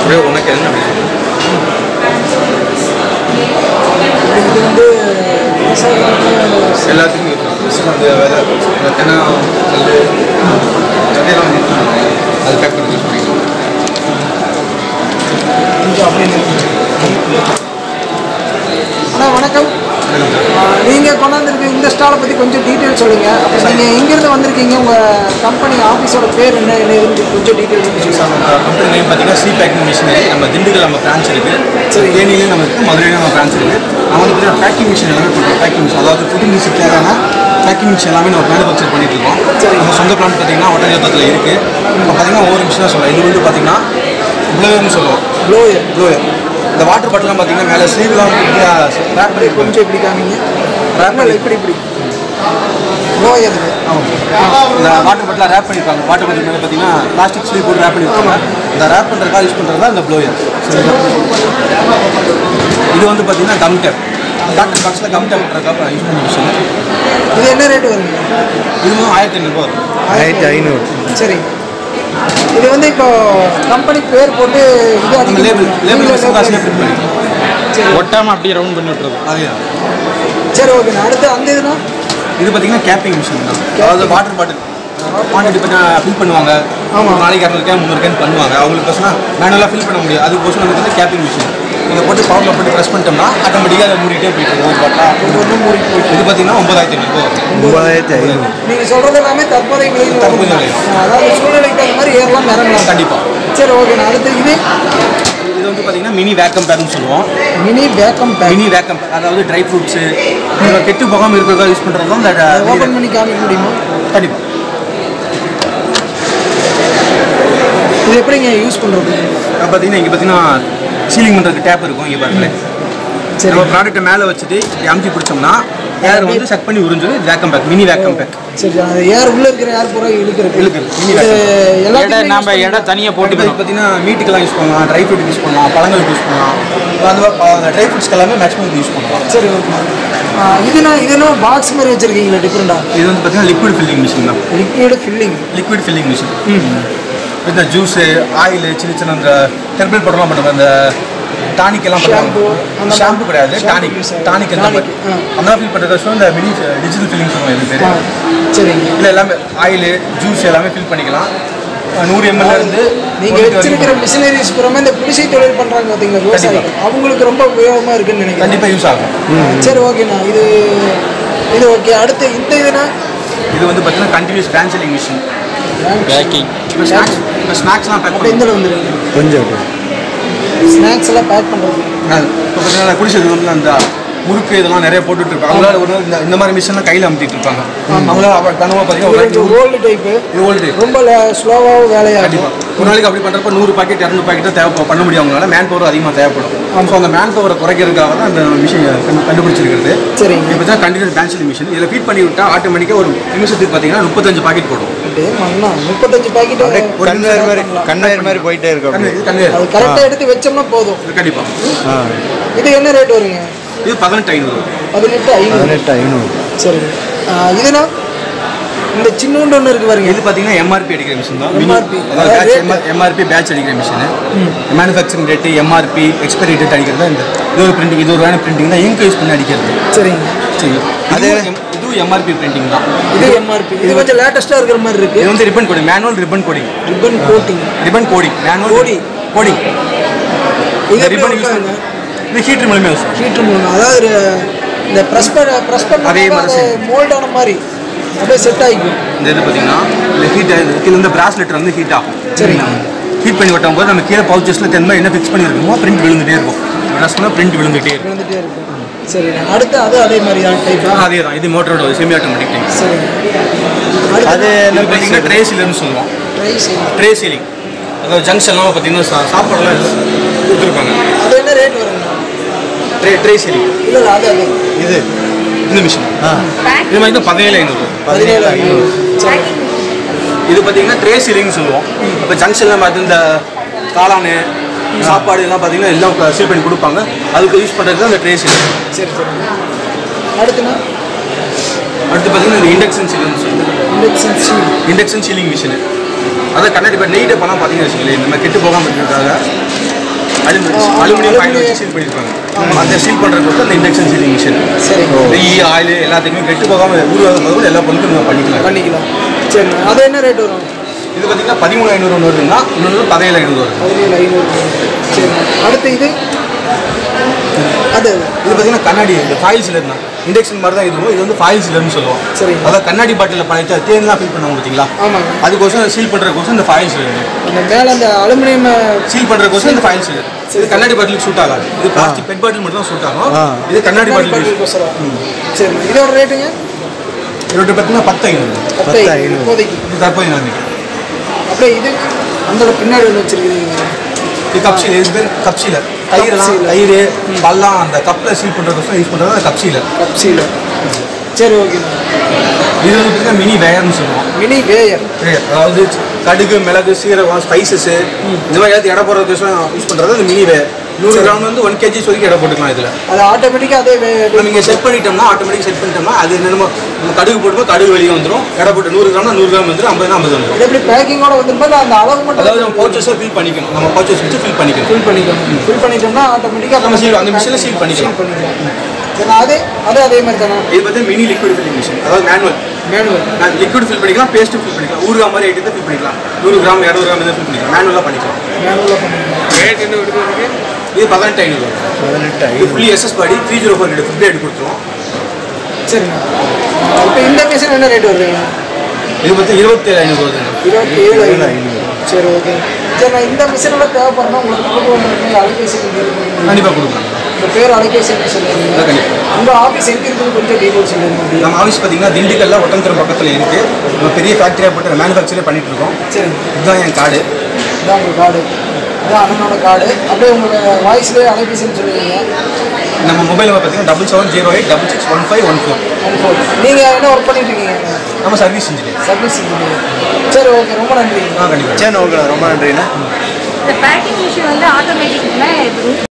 ஒரே உனக்கு என்ன அப்படி சொல்லுவேன் இது வந்து விவசாயிகளுக்கு எல்லாத்துக்கும் இருக்கும் அந்த விதை அந்த தென்னை கல் விதையெல்லாம் வந்து அது பேக் பண்ணி யூஸ் பண்ணிக்கலாம் கொஞ்சம் அப்படின்னு அண்ணா வணக்கம் நீங்கள் கொண்டாந்துருக்க இந்த ஸ்டாலை பற்றி கொஞ்சம் டீட்டெயில் சொல்லுங்கள் அப்புறம் நீங்கள் எங்கேருந்து வந்திருக்கீங்க உங்கள் கம்பெனி ஆஃபீஸோட பேர் என்ன என்ன ஏதுன்னு கொஞ்சம் டீட்டெயில் சொல்லுங்கள் நம்ம கம்பெனி நேம் பார்த்தீங்கன்னா சி பேக்கிங் மிஷினரி நம்ம திண்டுக்கல் நம்ம பிரான்ச் இருக்குது சரி தேனியிலையும் நம்ம இருக்குது மதுரையிலும் நம்ம பிரான்ச் இருக்குது நம்ம வந்து பார்த்தீங்கன்னா பேக்கிங் மிஷின் எல்லாமே பண்ணுறோம் பேக்கிங் மிஷின் அதாவது ஃபுட் மிஷின் தேவையான பேக்கிங் மிஷின் எல்லாமே நம்ம மேனுஃபேக்சர் பண்ணிட்டு இருக்கோம் சரி நம்ம சொந்த பிளான் பார்த்தீங்கன்னா ஒட்டஞ்சத்தத்தில் இருக்குது இப்போ பார்த்தீங்கன்னா ஒவ்வொரு மிஷினாக சொல்லலாம் இது வந்து பார்த்தீங்கன்னா ப்ளோயர்னு சொல்லுவோம் ப்ளோயர் ப்ளோயர் இந்த வாட்டர் பாட்டிலாம் பார்த்தீங்கன்னா மேலே ஸ்லீவ்லாம் ரேப் பண்ணி கொஞ்சம் இப்படி காமிங்க ரேப்பில் இப்படி இப்படி ப்ளோயர் இது இந்த வாட்டர் பாட்டில் ரேப் பண்ணியிருப்பாங்க வாட்டர் பாட்டில் மேலே பார்த்தீங்கன்னா பிளாஸ்டிக் ஸ்லீவ் போட்டு ரேப் பண்ணியிருப்பாங்க இந்த ரேப் பண்ணுறதுக்காக யூஸ் பண்ணுறது தான் இந்த ப்ளோயர் இது வந்து பார்த்தீங்கன்னா கம் டேப் டாக்டர் பாக்ஸில் கம் டேப் பண்ணுறதுக்காக யூஸ் பண்ணி மிஷின் இது என்ன ரேட் வருங்க இதுவும் ஆயிரத்தி ஐநூறுபா வரும் ஆயிரத்தி ஐநூறு சரி இது வந்து இப்போ கம்பெனி பேர் போட்டு இது நம்ம அதிகம் லேபிள் லேபிள் நீங்களே காசுலேயே பிரிண்ட் பண்ணிக்கலாம் சரி ஒட்டாமல் அப்படியே ரவுண்ட் பண்ணி விட்டுறது அதே சரி ஓகேண்ணா அடுத்து அந்த இதுனா இது பார்த்தீங்கன்னா கேப்பிங் மிஷின் தான் அதாவது வாட்டர் பாட்டில் குவான்டிட்டி பண்ணி ஃபில் பண்ணுவாங்க ஆமா. ஒரு நாளைக்கு இரநூறு கேன் முந்நூறு கேன் பண்ணுவாங்க அவங்களுக்கு பசங்க மேனுவலாக ஃபில் பண்ண முடியாது அதுக்கோசம் நமக்கு வந்து கேப்பிங் மிஷின் நீங்கள் போட்டு பவரில் போட்டு ப்ரெஸ் பண்ணிட்டோம்னா ஆட்டோமேட்டிக்காக அதை மூடிட்டே போயிட்டு இருக்கும் ஒரு பாட்டா ஒவ்வொன்றும் மூடி போயிட்டு இது பார்த்தீங்கன்னா ஒன்பதாயிரத்தி ஐநூறுபா வரும் ஒன்பதாயிரத்தி ஐநூறு நீங்கள் சொல்கிறது எல்லாமே தற்போதைய விலையில் தற்போதைய வரும். விலை. அதாவது சூழ்நிலைக்கு தகுந்த மாதிரி ஏறலாம் இறங்கலாம் கண்டிப்பாக சரி ஓகேண்ணா அடுத்து இது இது வந்து பார்த்தீங்கன்னா மினி வேக்கம் பேக்னு சொல்லுவோம் mini vacuum pack mini vacuum அதாவது ட்ரை ஃப்ரூட்ஸு கெட்டு போகாமல் இருக்கிறதா யூஸ் பண்ணுறது தான் இந்த ஓப்பன் பண்ணி காமிக்க முடியுமா கண்டிப்பாக இது எப்படிங்க யூஸ் பண்ணுறது பார்த்தீங்கன்னா இங்கே பார்த்தீங்கன்னா சீலிங் பண்ணுறதுக்கு டேப் இருக்கும் இங்கே பாருங்களேன் சரி நம்ம ப்ராடக்ட்டை மேலே வச்சுட்டு இப்படி அமுத்தி பிடிச்சோம்னா ஏர் வந்து செக் பண்ணி உறிஞ்சு vacuum pack mini vacuum pack சரி அது ஏர் உள்ள இருக்கிற ஏர் பூரா இழுக்கிறது இழுக்குது. மினி இது vacuum. எல்லாத்தையுமே நம்ம use இடம் தனியாக போட்டு போட்டுக்கணும் பார்த்தீங்கன்னா மீட்டுக்கெல்லாம் யூஸ் பண்ணலாம் ட்ரை ஃப்ரூட் யூஸ் பண்ணலாம் பழங்களுக்கு யூஸ் பண்ணலாம் அந்த மாதிரி அந்த ட்ரை ஃப்ரூட்ஸ்க்கு எல்லாமே மேக்ஸிமம் யூஸ் பண்ணலாம் சரி ஓகே ஆ, இதுனா இதுனா பாக்ஸ் மாதிரி வச்சிருக்கீங்களா டிஃப்ரெண்டாக இது வந்து பார்த்தீங்கன்னா லிக்விட் ஃபில்லிங் மிஷின் தான் liquid filling liquid filling machine இந்த ஜூஸு ஆயில் சின்ன சின்ன அந்த ஹெர்பல் படம்லாம் பண்ணுவாங்க அந்த டானிக் எல்லாம் Shampoo, பண்ணுவாங்க அந்த ஷாம்பு கிடையாது shampoo டானிக் use ஆகுது. டானிக் அந்த மாதிரி Tonic, ஆ. அந்த ஃபில் பண்ணுறது இந்த மினி டிஜிட்டல் ஃபில்லிங் சொல்லுவாங்க இது பேர் ஆ சரிங்க இல்லை எல்லாமே ஆயில் ஜூஸ் எல்லாமே ஃபில் பண்ணிக்கலாம் அஹ் நூறு எம்எல்ல இருந்து நீங்க ஒரு லிட்டர் வச்சிருக்கிற வரைக்கும் மிஷினரிஸ் பூராமே இந்த குடிசை தொழில் பண்றாங்க பார்த்தீங்களா விவசாயிகள் அவங்களுக்கு ரொம்ப உபயோகமா இருக்குன்னு நினைக்கிறேன் கண்டிப்பாக யூஸ் ஆகும் சரி ஓகேண்ணா இது இது ஓகே அடுத்து இந்த இதுனா இது வந்து பார்த்தீங்கன்னா கண்டினியூஸ் கேன்சலிங் மிஷின் பேக்கிங் இப்போ ஸ்நாக்ஸ் இப்போ ஸ்நாக்ஸ்லாம் பேக் அப்படியே பண்ணி இந்த வந்துருக்கு கொஞ்சம் ஸ்நாக்ஸ் எல்லாம் பேக் பண்றது இப்போ பார்த்தீங்கன்னா குடிசைக்கு வந்து அந்த முறுக்கு இதெல்லாம் நிறைய போட்டுட்டு இருப்பாங்க அவங்களால ஒரு நாள் இந்த இந்த மாதிரி மிஷின்லாம் கையில் அமுத்திட்டு இருப்பாங்க அவங்களால அப்போ கனவாக பார்த்தீங்கன்னா ஒரு கொஞ்சம் நாளைக்கு ஓல்டு டைப்பு இது ஓல்டு ரொம்ப ஸ்லோவாகவும் வேலையாகும் கண்டிப்பாக ஒரு நாளைக்கு அப்படி பண்ணுறப்ப நூறு பாக்கெட் இரநூறு பாக்கெட் தேவை பண்ண முடியும் அவங்களால மேன் பவர் அதிகமாக தேவைப்படும் ஸோ அந்த மேன் பவரை குறைக்கிறதுக்காக தான் அந்த மிஷின் கண்டுபிடிச்சிருக்கிறது சரிங்க இப்போ தான் கண்டினியூஸ் பேன்சில் மிஷின் இதில் ஃபீட் பண்ணி விட்டால் ஆட்டோமேட்டிக்காக ஒரு நிமிஷத்துக்கு பார்த்தீங்கன்னா முப்பத்தஞ்சு பாக்கெட் போடும் அப்படியே மண்ணா முப்பத்தஞ்சு பாக்கெட் ஒரு கன்வேர் மாதிரி கன்வேர் மாதிரி போயிட்டே இருக்கும் கண்ணு அப்படியே. இது கண்ணு அது கரெக்டாக எடுத்து வச்சோம்னா போதும் கண்டிப்பாக ஆ இது என்ன ரேட் வருங்க இது பதினெட்டு ஐநூறு பதினெட்டு ஐநூறு பதினெட்டு ஐநூறு சரிங்க ஆ, இதுனா இந்த சின்னூண்டு ஒன்று இருக்கு பாருங்க இது பார்த்தீங்கன்னா எம்ஆர்பி அடிக்கிற மிஷின் தான் MRP. அதாவது அதாவது பேட்ச் எம்ஆர்பி பேட்ச் அடிக்கிற machine manufacturing rate MRP expiry date அடிக்கிறது தான் இந்த இது ஒரு பிரிண்டிங் இது ஒரு வேணும் பிரிண்டிங் தான் இங்க் யூஸ் பண்ணி அடிக்கிறது சரிங்க சரி அது- அது இதுவும் எம்ஆர்பி பிரிண்டிங் தான் இது எம்ஆர்பி இது கொஞ்சம் லேட்டஸ்ட்டாக இருக்கிற மாதிரி இருக்கு இது வந்து ribbon coding manual ribbon coding ribbon coating ribbon coding manual Coding. Coding இது இந்த எப்படி ரிப்பன் யூஸ் உட்காருங்க? இது ஹீட்டர் மூலமே யூஸ் ஹீட்டர் மூலம் அதாவது ஒரு- இந்த ப்ரெஸ் பண்ண ப்ரெஸ் அதே பண்ண மாதிரி அது மோல்ட் ஆன மாதிரி அப்படியே செட் ஆகிக்கும் இந்த இது பார்த்தீங்கன்னா இந்த ஹீட் கீழே இந்த பிராஸ்லெட் வந்து ஹீட் ஆகும் சரிங்க. ஹீட் பண்ணி விட்டும் போது நம்ம கீழே பவுச்சஸில் தென்மை என்ன ஃபிக்ஸ் பண்ணியிருக்கோமோ பிரிண்ட் விழுந்துட்டே இருக்கும் ப்ரெஸ் பண்ணால் பிரிண்ட் விழுந்துட்டே இருக்கும் விழுந்துட்டே இருக்கும் சரி அடுத்து அது அதே மாதிரி தான் டைப்பா அதே தான் இது மோட்டரோட செமி ஆட்டோமேட்டிக் டைப் சரி அது என்ன பார்த்தீங்கன்னா ட்ரே சீலர்னு சொல்லுவோம் ட்ரை செய்யணும் ட்ரே சீலிங் அதாவது ஜங்ஷன்லாம் பார்த்தீங்கன்னா சா சாப்பாடுலாம் கொடுத்துருப்பாங்க அது என்ன ரேட் வருங்க ட்ரே ட்ரே சீலிங் இல்லை இல்லை அது அது இது இந்த மிஷின் ஆ இது மாதிரி தான் பதினேழு ஐநூறு பதினேழு ஐநூறு சரி இது பார்த்தீங்கன்னா ட்ரே சீலிங்னு சொல்லுவோம் இப்போ ஜங்ஷனில் பார்த்து இந்த காளான் சாப்பாடு எல்லாம் பார்த்தீங்கன்னா எல்லாம் சீல் பண்ணி கொடுப்பாங்க அதுக்கு யூஸ் பண்ணுறது தான் இந்த ட்ரே சீலிங் சரி சரி அடுத்துனா அடுத்து பார்த்தீங்கன்னா இந்த இண்டக்ஷன் சீலிங்னு சொல்லுவோம் induction seal induction sealing machine அதான் கண்ணாடி இப்போ நெய்ட் பண்ணால் பார்த்தீங்கன்னு வச்சுக்கோங்களேன் இந்த மாதிரி கெட்டு போகாமல் இருக்கிறதுக்காக அலுமினியம் அலுமினியம் பாயில் வச்சு சீல் பண்ணியிருப்பாங்க அந்த சீல் பண்ணுறதுக்கு வந்து அந்த இண்டக்ஷன் சீலிங் மிஷின் சரி நெய் ஆயில் எல்லாத்தையுமே கெட்டு போகாமல் உருவாக போது எல்லா பொருட்களும் நம்ம பண்ணிக்கலாம் பண்ணிக்கலாம் சரிண்ணா அது என்ன ரேட் வரும் இது பார்த்தீங்கன்னா பதிமூணு ஐநூறு ஒன்று வருதுன்னா இன்னொன்று பதினேழு ஐநூறு வருது பதினேழு ஐநூறு சரிண்ணா அடுத்து இது அது இது பார்த்தீங்கன்னா கண்ணாடி இந்த ஃபாயில் சிலர் தான் இண்டக்ஷன் மாதிரி தான் இதுவும் இது வந்து ஃபாயில் சிலர்னு சொல்லுவோம் சரி. அதாவது கண்ணாடி பாட்டிலில் பழைய தேன்லாம் ஃபில் பண்ணுவாங்க பார்த்தீங்களா ஆமாங்க அதுக்கோசம் சீல் பண்ணுறதுக்கோசம் இந்த ஃபாயில் சிலர் அந்த மேலே அந்த அலுமினியம் சீல் பண்ணுறதுக்கோசம் இந்த ஃபாயில் சிலர் இது கண்ணாடி பாட்டிலுக்கு சூட் ஆகாது இது பிளாஸ்டிக் பெட் பாட்டில் மட்டும் தான் சூட் ஆகும் ஆ. இது கண்ணாடி பாட்டில் பாட்டில் சரிண்ணா இதோட ரேட்டுங்க இதோட பார்த்தீங்கன்னா பத்து ஐநூறு பத்து பத்து ஐநூறு ஐநூறு. இப்போதைக்கு இது தற்போது நான் அப்படியே இது அந்த பின்னாடி ஒன்று வச்சிருக்கீங்க இது கப் சீல் இது பேர் கப் சீலர் தயிரெல்லாம் seal. தயிர் பல்லாம் அந்த கப்பில் சீல் பண்ணுறதுக்கோசம் யூஸ் பண்ணுறது அந்த கப் சீலர் கப்சியில் சரி ஓகேண்ணா இது வந்து பார்த்தீங்கன்னா மினி வேயர்னு சொல்லுவோம் மினி வேயர் வேயர் அதாவது கடுகு மிளகு சீரகம் ஸ்பைசஸ் இந்த மாதிரி ஏதாவது எடை போடுறதுக்கோசம் யூஸ் பண்ணுறது அந்த மினி வேயர் நூறு கிராம் வந்து ஒன் கேஜிஸ் வரைக்கும் எடை போட்டுக்கலாம் இதில் அது ஆட்டோமேட்டிக்காக அதே வே- இப்போ நீங்கள் செட் பண்ணிட்டோம்னா ஆட்டோமேட்டிக் செட் பண்ணிட்டோம்னா அது என்னென்னமோ நம்ம கடுகு போட்டுப்போம் கடுகு வெளியே வந்துடும் எடை போட்டு நூறு கிராம்னா நூறு கிராம் வந்துடும் ஐம்பதுனா ஐம்பது வந்துடும் இது எப்படி பேக்கிங்கோட வந்துருமா இல்லை அந்த அளவு மட்டும் அதாவது நம்ம பர்ச்சேஸை ஃபில் பண்ணிக்கணும் நம்ம பர்ச்சேஸ் வச்சு ஃபில் பண்ணிக்கணும் ஃபில் பண்ணிக்கணும் ஃபில் பண்ணிட்டோம்னா ஆட்டோமேட்டிக்காக நம்ம seal- அந்த machine ல seal பண்ணிக்கலாம். பண்ணிக்கலாம் சரி அதே அதே அதே மாதிரி தானே இது வந்து மினி லிக்விட் ஃபில்லிங் மிஷின் அதாவது மேனுவல் மேனுவல் நான் லிக்விட் ஃபில் பண்ணிக்கலாம் பேஸ்ட்டு ஃபில் பண்ணிக்கலாம் ஊறுகாய் மாதிரி ஐட்டத்தை ஃபில் பண்ணிக்கலாம் நூறு கிராம் இரநூறு கிராம் இதை ஃபில் பண்ணிக்கலாம் மேனுவலாக பண்ணிக்கலாம் மேனுவலாக பண்ணிக்கலாம் ரேட் என்ன வருது இருக்கு இது பதினெட்டு ஐநூறு பதினெட்டு இது ஐநூறு fully SS body three zero four foot grade கொடுத்துருவோம் சரிண்ணா இப்போ இந்த மிஷின் என்ன ரேட் வருதுங்க இது பற்றி இருபத்தேழு ஐநூறு வருதுங்க இருபத்தி ஏழு ஏழு ஐநூறு ஐநூறு சரி ஓகே சரி நான் இந்த மிஷினோட தேவைப்படுறா உங்களுக்கு தொடர்பு வந்து அலைபேசி நம்பர் கொடுங்க. கண்டிப்பாக கொடுக்கலாம் இந்த பேர் அலைபேசி என்ன சொல்லுவீங்க அதான் கண்டிப்பாக உங்கள் ஆஃபீஸ் எங்கே இருக்குது கொஞ்சம் டீட்டெயில் சொல்லுங்க நம்ம ஆஃபீஸ் பார்த்தீங்கன்னா திண்டுக்கல்ல ஒட்டன்துறை பக்கத்தில் இருக்குது நம்ம பெரிய ஃபேக்ட்ரியாக போட்டு மேனுஃபேக்சரே பண்ணிட்டு இருக்கோம் சரி இதுதான் என் கார்டு இதான் உங்கள் கார்டு இதான் அண்ணனோட கார்டு அப்படியே உங்களோட வாய்ஸ்லேயே அலைபேசின்னு சொல்லுவீங்க நம்ம மொபைல் நம்பர் பார்த்தீங்கன்னா double seven zero eight double six one five one four one four நீங்கள் என்ன ஒர்க் பண்ணிட்டு இருக்கீங்க நம்ம சர்வீஸ் இன்ஜினியர் சர்வீஸ் இன்ஜினியர் சரி ஓகே ரொம்ப நன்றி ஆ கண்டிப்பாக சரி ஓகே ரொம்ப நன்றிண்ணா இந்த பேக்கிங் மிஷின் வந்து ஆட்டோமேட்டிக்னா